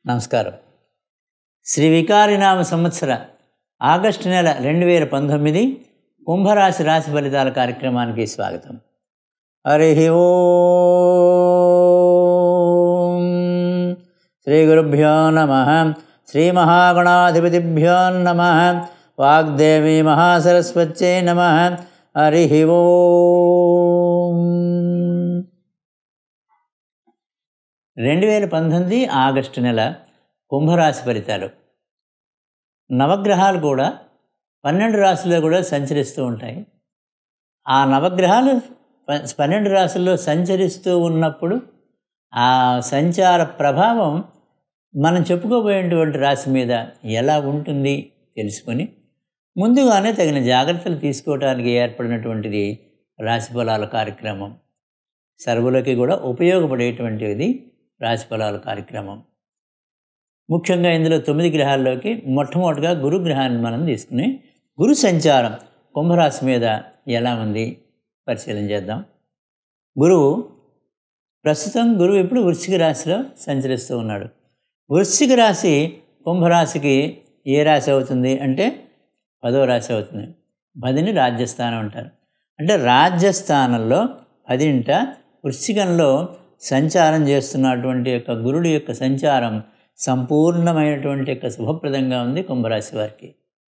నమస్కారం శ్రీ వికారినామ సంవత్సర ఆగస్టు నెల రెండు వేల పంతొమ్మిది కుంభరాశి రాశి ఫలితాల కార్యక్రమానికి స్వాగతం హరి ఓం శ్రీ గురుభ్యో నమ శ్రీ మహాగణాధిపతిభ్యో నమ వాగ్దేవి మహాసరస్వత్యై నమ హరి ఓం రెండు వేల పంతొమ్మిది ఆగస్టు నెల కుంభరాశి ఫలితాలు నవగ్రహాలు కూడా పన్నెండు రాశుల్లో కూడా సంచరిస్తూ ఉంటాయి ఆ నవగ్రహాలు ప- పన్నెండు రాశుల్లో సంచరిస్తూ ఉన్నప్పుడు ఆ సంచార ప్రభావం మనం చెప్పుకోబోయేటువంటి రాశి మీద ఎలా ఉంటుంది తెలుసుకొని ముందుగానే తగిన జాగ్రత్తలు తీసుకోవడానికి ఏర్పడినటువంటిది రాశి ఫలాల కార్యక్రమం సర్వులకి కూడా ఉపయోగపడేటువంటిది రాశి ఫలాల కార్యక్రమం ముఖ్యంగా ఇందులో తొమ్మిది గ్రహాల్లోకి మొట్టమొదటిగా గురు గ్రహాన్ని మనం తీసుకుని గురు సంచారం కుంభరాశి మీద ఎలా ఉంది పరిశీలన చేద్దాం గురువు ప్రస్తుతం గురువు ఇప్పుడు వృశ్చిక రాశిలో సంచరిస్తూ ఉన్నాడు వృశ్చిక రాశి కుంభరాశికి ఏ రాశి అవుతుంది అంటే పదో రాశి అవుతుంది పదిని రాజ్యస్థానం అంటారు అంటే రాజ్యస్థానంలో పదింట వృశ్చికంలో సంచారం చేస్తున్నటువంటి యొక్క గురుడి యొక్క సంచారం సంపూర్ణమైనటువంటి యొక్క శుభప్రదంగా ఉంది కుంభరాశి వారికి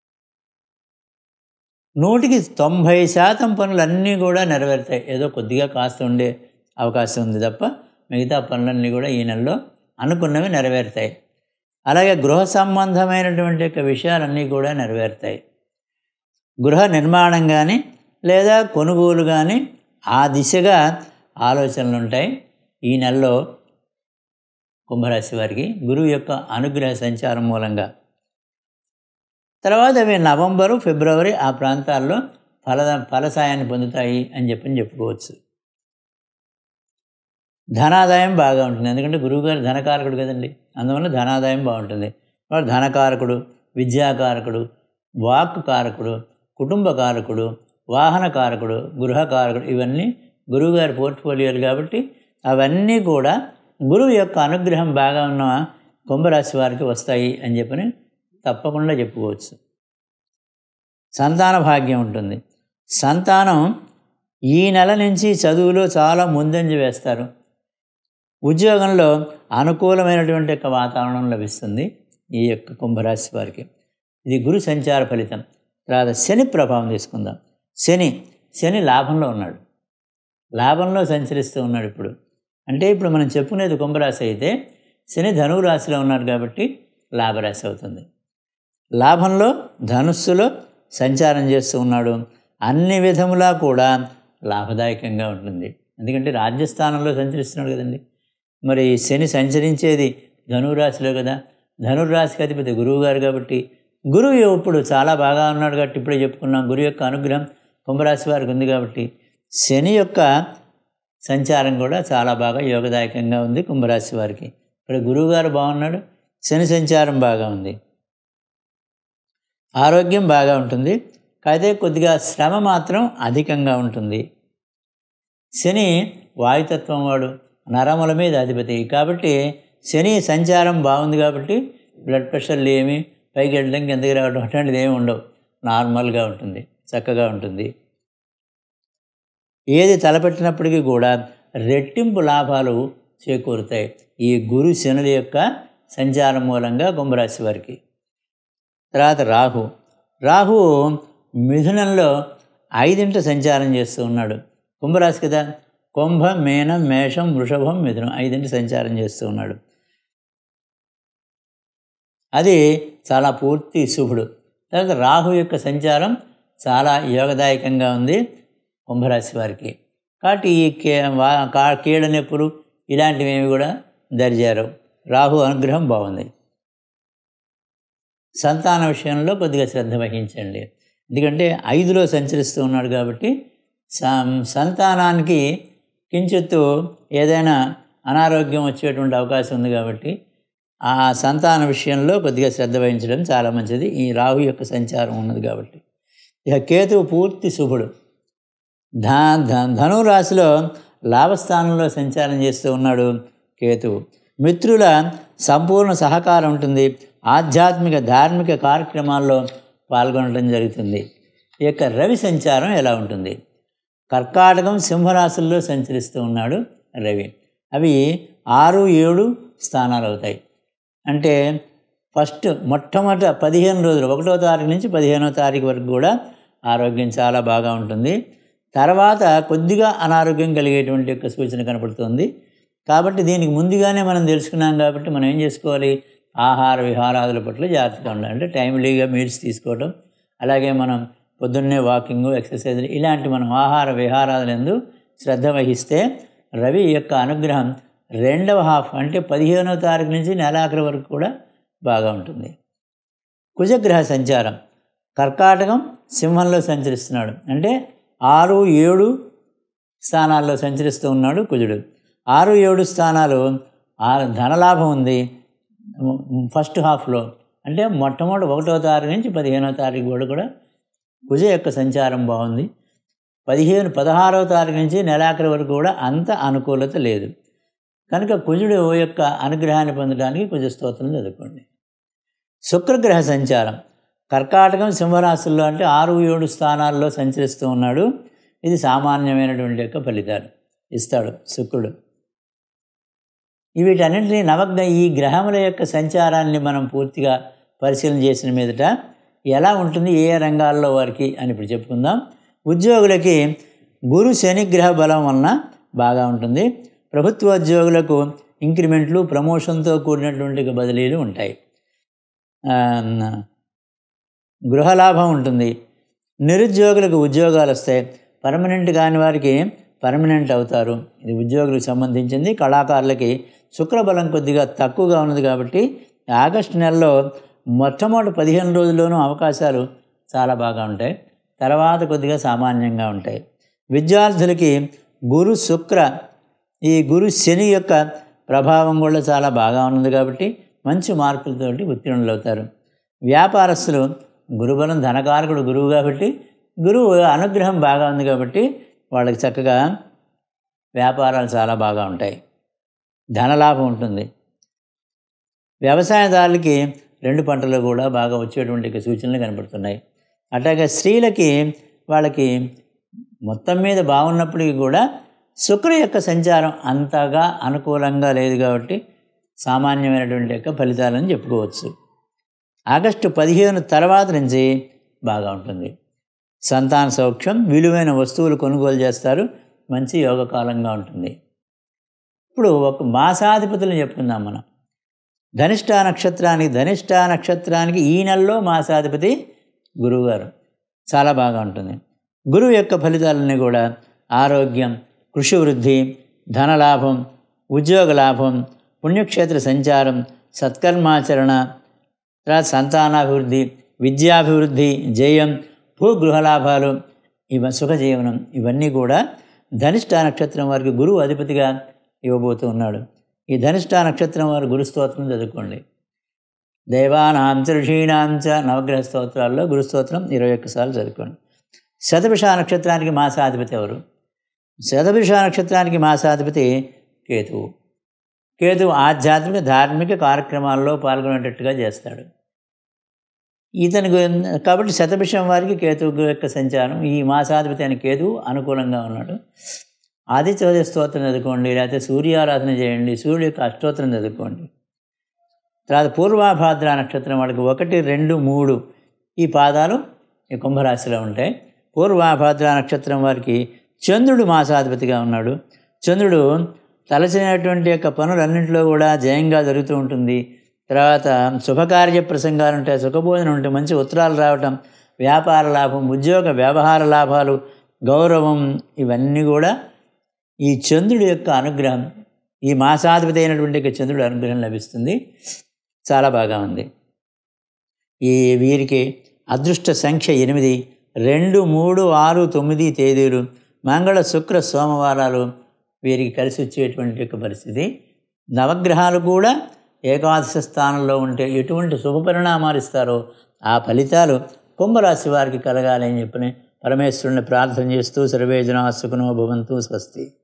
నూటికి తొంభై శాతం పనులన్నీ కూడా నెరవేరుతాయి ఏదో కొద్దిగా కాస్త ఉండే అవకాశం ఉంది తప్ప మిగతా పనులన్నీ కూడా ఈ నెలలో అనుకున్నవి నెరవేరుతాయి అలాగే గృహ సంబంధమైనటువంటి యొక్క విషయాలన్నీ కూడా నెరవేరుతాయి గృహ నిర్మాణం కానీ లేదా కొనుగోలు కానీ ఆ దిశగా ఆలోచనలు ఉంటాయి ఈ నెలలో కుంభరాశి వారికి గురువు యొక్క అనుగ్రహ సంచారం మూలంగా తర్వాత అవి నవంబరు ఫిబ్రవరి ఆ ప్రాంతాల్లో ఫల ఫలసాయాన్ని పొందుతాయి అని చెప్పని చెప్పుకోవచ్చు ధనాదాయం బాగా ఉంటుంది ఎందుకంటే గురువుగారు ధనకారకుడు కదండి అందువల్ల ధనాదాయం బాగుంటుంది వాడు ధనకారకుడు విద్యాకారకుడు వాక్ కారకుడు కుటుంబ కారకుడు వాహన కారకుడు గృహకారకుడు ఇవన్నీ గురువుగారి పోర్ట్ఫోలియోలు కాబట్టి అవన్నీ కూడా గురువు యొక్క అనుగ్రహం బాగా ఉన్న కుంభరాశి వారికి వస్తాయి అని చెప్పని తప్పకుండా చెప్పుకోవచ్చు సంతాన భాగ్యం ఉంటుంది సంతానం ఈ నెల నుంచి చదువులో చాలా ముందంజ వేస్తారు ఉద్యోగంలో అనుకూలమైనటువంటి యొక్క వాతావరణం లభిస్తుంది ఈ యొక్క కుంభరాశి వారికి ఇది గురు సంచార ఫలితం తర్వాత శని ప్రభావం తీసుకుందాం శని శని లాభంలో ఉన్నాడు లాభంలో సంచరిస్తూ ఉన్నాడు ఇప్పుడు అంటే ఇప్పుడు మనం చెప్పుకునేది కుంభరాశి అయితే శని ధనువు రాశిలో ఉన్నాడు కాబట్టి లాభరాశి అవుతుంది లాభంలో ధనుస్సులో సంచారం చేస్తూ ఉన్నాడు అన్ని విధములా కూడా లాభదాయకంగా ఉంటుంది ఎందుకంటే రాజ్యస్థానంలో సంచరిస్తున్నాడు కదండి మరి శని సంచరించేది ధనురాశిలో కదా ధనుర్రాశికి అధిపతి గురువు గారు కాబట్టి గురువు ఇప్పుడు చాలా బాగా ఉన్నాడు కాబట్టి ఇప్పుడే చెప్పుకున్నాం గురువు యొక్క అనుగ్రహం కుంభరాశి వారికి ఉంది కాబట్టి శని యొక్క సంచారం కూడా చాలా బాగా యోగదాయకంగా ఉంది కుంభరాశి వారికి ఇక్కడ గురువుగారు బాగున్నాడు శని సంచారం బాగా ఉంది ఆరోగ్యం బాగా ఉంటుంది అయితే కొద్దిగా శ్రమ మాత్రం అధికంగా ఉంటుంది శని వాయుతత్వం వాడు నరముల మీద అధిపతి కాబట్టి శని సంచారం బాగుంది కాబట్టి బ్లడ్ ప్రెషర్లు ఏమి పైకి వెళ్ళడం కిందకి రావడం అటువంటిది ఏమి ఉండవు నార్మల్గా ఉంటుంది చక్కగా ఉంటుంది ఏది తలపెట్టినప్పటికీ కూడా రెట్టింపు లాభాలు చేకూరుతాయి ఈ గురు శనుల యొక్క సంచారం మూలంగా కుంభరాశి వారికి తర్వాత రాహు రాహు మిథునంలో ఐదింట సంచారం చేస్తూ ఉన్నాడు కుంభరాశి కదా కుంభ మేనం మేషం వృషభం మిథునం ఐదింటి సంచారం చేస్తూ ఉన్నాడు అది చాలా పూర్తి శుభుడు తర్వాత రాహు యొక్క సంచారం చాలా యోగదాయకంగా ఉంది కుంభరాశి వారికి కాబట్టి ఈ కే వా కా కీళ్ళ నొప్పులు ఇలాంటివి ఏమి కూడా దరిజారు రాహు అనుగ్రహం బాగుంది సంతాన విషయంలో కొద్దిగా శ్రద్ధ వహించండి ఎందుకంటే ఐదులో సంచరిస్తూ ఉన్నాడు కాబట్టి సం- సంతానానికి కించిత్తు ఏదైనా అనారోగ్యం వచ్చేటువంటి అవకాశం ఉంది కాబట్టి ఆ సంతాన విషయంలో కొద్దిగా శ్రద్ధ వహించడం చాలా మంచిది ఈ రాహు యొక్క సంచారం ఉన్నది కాబట్టి ఇక కేతువు పూర్తి శుభుడు ధ ధ- ధనురాశిలో లాభస్థానంలో సంచారం చేస్తూ ఉన్నాడు కేతువు మిత్రుల సంపూర్ణ సహకారం ఉంటుంది ఆధ్యాత్మిక ధార్మిక కార్యక్రమాల్లో పాల్గొనడం జరుగుతుంది ఈ యొక్క రవి సంచారం ఎలా ఉంటుంది కర్కాటకం సింహరాశుల్లో సంచరిస్తూ ఉన్నాడు రవి అవి ఆరు ఏడు స్థానాలు అవుతాయి అంటే ఫస్ట్ మొట్టమొదట పదిహేను రోజులు ఒకటో తారీఖు నుంచి పదిహేనో తారీఖు వరకు కూడా ఆరోగ్యం చాలా బాగా ఉంటుంది తర్వాత కొద్దిగా అనారోగ్యం కలిగేటువంటి యొక్క సూచన కనపడుతుంది కాబట్టి దీనికి ముందుగానే మనం తెలుసుకున్నాం కాబట్టి మనం ఏం చేసుకోవాలి ఆహార విహారాదుల పట్ల జాగ్రత్తగా ఉండాలి అంటే టైమ్లీగా మీల్స్ తీసుకోవడం అలాగే మనం పొద్దున్నే వాకింగ్ ఎక్సర్సైజ్ ఇలాంటి మనం ఆహార విహారాలందు శ్రద్ధ వహిస్తే రవి యొక్క అనుగ్రహం రెండవ హాఫ్ అంటే పదిహేనవ తారీఖు నుంచి నెలాఖరు వరకు కూడా బాగా ఉంటుంది కుజగ్రహ సంచారం కర్కాటకం సింహంలో సంచరిస్తున్నాడు అంటే ఆరు ఏడు స్థానాల్లో సంచరిస్తూ ఉన్నాడు కుజుడు ఆరు ఏడు స్థానాలు ఆ- ధనలాభం ఉంది ఫస్ట్ హాఫ్లో అంటే మొట్టమొదటి ఒకటో తారీఖు నుంచి పదిహేనో తారీఖు కూడా కూడా కుజ యొక్క సంచారం బాగుంది పదిహేను పదహారవ తారీఖు నుంచి నెలాఖరి వరకు కూడా అంత అనుకూలత లేదు కనుక కుజుడు యొక్క అనుగ్రహాన్ని పొందడానికి కుజ స్తోత్రం చదువుకోండి శుక్రగ్రహ సంచారం కర్కాటకం సింహరాశుల్లో అంటే ఆరు ఏడు స్థానాల్లో సంచరిస్తూ ఉన్నాడు ఇది సామాన్యమైనటువంటి యొక్క ఫలితాలు ఇస్తాడు శుక్రుడు వీటన్నింటినీ నవగ్న ఈ గ్రహముల యొక్క సంచారాన్ని మనం పూర్తిగా పరిశీలన చేసిన మీదట ఎలా ఉంటుంది ఏ ఏ రంగాల్లో వారికి అని ఇప్పుడు చెప్పుకుందాం ఉద్యోగులకి గురు శని గ్రహ బలం వలన బాగా ఉంటుంది ప్రభుత్వ ఉద్యోగులకు ఇంక్రిమెంట్లు ప్రమోషన్తో కూడినటువంటి బదిలీలు ఉంటాయి ఆ, గృహలాభం ఉంటుంది నిరుద్యోగులకు ఉద్యోగాలు వస్తాయి పర్మనెంట్ కాని వారికి పర్మనెంట్ అవుతారు ఇది ఉద్యోగులకు సంబంధించింది కళాకారులకి శుక్రబలం కొద్దిగా తక్కువగా ఉన్నది కాబట్టి ఆగస్టు నెలలో మొట్టమొదటి పదిహేను రోజుల్లోనూ అవకాశాలు చాలా బాగా ఉంటాయి తర్వాత కొద్దిగా సామాన్యంగా ఉంటాయి విద్యార్థులకి గురు శుక్ర ఈ గురు శని యొక్క ప్రభావం కూడా చాలా బాగా ఉన్నది కాబట్టి మంచి మార్కులతోటి ఉత్తీర్ణులు అవుతారు వ్యాపారస్తులు గురుబలం ధనకారకుడు గురువు కాబట్టి గురువు అనుగ్రహం బాగా ఉంది కాబట్టి వాళ్ళకి చక్కగా వ్యాపారాలు చాలా బాగా ఉంటాయి ధనలాభం ఉంటుంది వ్యవసాయదారులకి రెండు పంటలు కూడా బాగా వచ్చేటువంటి సూచనలు కనపడుతున్నాయి అట్లాగే స్త్రీలకి వాళ్ళకి మొత్తం మీద బాగున్నప్పటికీ కూడా శుక్ర యొక్క సంచారం అంతగా అనుకూలంగా లేదు కాబట్టి సామాన్యమైనటువంటి యొక్క ఫలితాలని చెప్పుకోవచ్చు ఆగస్టు పదిహేను తర్వాత నుంచి బాగా ఉంటుంది సంతాన సౌఖ్యం విలువైన వస్తువులు కొనుగోలు చేస్తారు మంచి యోగకాలంగా ఉంటుంది ఇప్పుడు ఒక మాసాధిపతులను చెప్పుకుందాం మనం ధనిష్ట నక్షత్రానికి ధనిష్ట నక్షత్రానికి ఈ నెలలో మాసాధిపతి గురువుగారు చాలా బాగా ఉంటుంది గురువు యొక్క ఫలితాలన్నీ కూడా ఆరోగ్యం కృషి వృద్ధి ధనలాభం ఉద్యోగ లాభం పుణ్యక్షేత్ర సంచారం సత్కర్మాచరణ తర్వాత సంతానాభివృద్ధి విద్యాభివృద్ధి జయం భూగృహ లాభాలు ఇవ సుఖజీవనం ఇవన్నీ కూడా ధనిష్ట నక్షత్రం వారికి గురువు అధిపతిగా ఇవ్వబోతూ ఉన్నాడు ఈ ధనిష్ట నక్షత్రం వారు గురు స్తోత్రం చదువుకోండి దేవానాం చ ఋషీణాం చ నవగ్రహ స్తోత్రాల్లో గురు స్తోత్రం ఇరవై ఒక్కసార్లు చదువుకోండి శతభిష నక్షత్రానికి మాసాధిపతి ఎవరు శతభిష నక్షత్రానికి మాసాధిపతి కేతువు కేతువు ఆధ్యాత్మిక ధార్మిక కార్యక్రమాల్లో పాల్గొనేటట్టుగా చేస్తాడు ఇతని గు- కాబట్టి శతభిషం వారికి కేతువు యొక్క సంచారం ఈ మాసాధిపతి అయిన కేతువు అనుకూలంగా ఉన్నాడు ఆదిత్య స్తోత్రం చదువుకోండి లేకపోతే సూర్యారాధన చేయండి సూర్యుడి యొక్క అష్టోత్తరం చదువుకోండి తర్వాత పూర్వాభాద్ర నక్షత్రం వాళ్ళకి ఒకటి రెండు మూడు ఈ పాదాలు ఈ కుంభరాశిలో ఉంటాయి పూర్వాభాద్ర నక్షత్రం వారికి చంద్రుడు మాసాధిపతిగా ఉన్నాడు చంద్రుడు తలచినటువంటి యొక్క పనులన్నింటిలో కూడా జయంగా జరుగుతూ ఉంటుంది తర్వాత శుభకార్య ప్రసంగాలు ఉంటాయి సుఖభోజనం ఉంటాయి మంచి ఉత్తరాలు రావటం వ్యాపార లాభం ఉద్యోగ వ్యవహార లాభాలు గౌరవం ఇవన్నీ కూడా ఈ చంద్రుడి యొక్క అనుగ్రహం ఈ మాసాధిపతి అయినటువంటి యొక్క చంద్రుడి అనుగ్రహం లభిస్తుంది చాలా బాగా ఉంది ఈ వీరికి అదృష్ట సంఖ్య ఎనిమిది రెండు మూడు ఆరు తొమ్మిది తేదీలు మంగళ శుక్ర సోమవారాలు వీరికి కలిసి వచ్చేటువంటి యొక్క పరిస్థితి నవగ్రహాలు కూడా ఏకాదశ స్థానంలో ఉంటే ఎటువంటి శుభ పరిణామాలు ఇస్తారో ఆ ఫలితాలు కుంభరాశి వారికి కలగాలి అని చెప్పని పరమేశ్వరుని ప్రార్థన చేస్తూ సర్వేజన సుఖనో భవంతు స్వస్తి